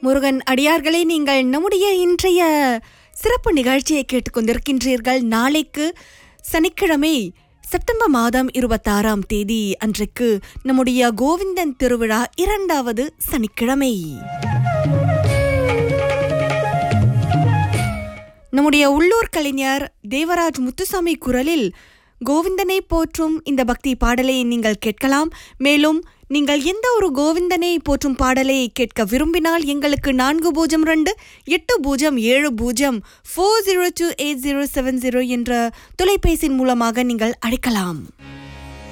முருகன் அடியார்களே நீங்கள் நம்முடைய இன்றைய சிறப்பு நிகழ்ச்சியை கேட்டுக்கொண்டிருக்கின்றீர்கள் நாளைக்கு சனிக்கிழமை செப்டம்பர் மாதம் இருபத்தாறாம் தேதி அன்றைக்கு நம்முடைய கோவிந்தன் திருவிழா இரண்டாவது சனிக்கிழமை நம்முடைய உள்ளூர் கலைஞர் தேவராஜ் முத்துசாமி குரலில் கோவிந்தனை போற்றும் இந்த பக்தி பாடலை நீங்கள் கேட்கலாம் மேலும் நீங்கள் எந்த ஒரு கோவிந்தனை போற்றும் பாடலை கேட்க விரும்பினால் எங்களுக்கு நான்கு பூஜ்ஜியம் ரெண்டு எட்டு பூஜ்ஜியம் ஏழு பூஜ்ஜியம் four zero two eight zero seven zero என்ற தொலைபேசியின் மூலமாக நீங்கள் அழைக்கலாம்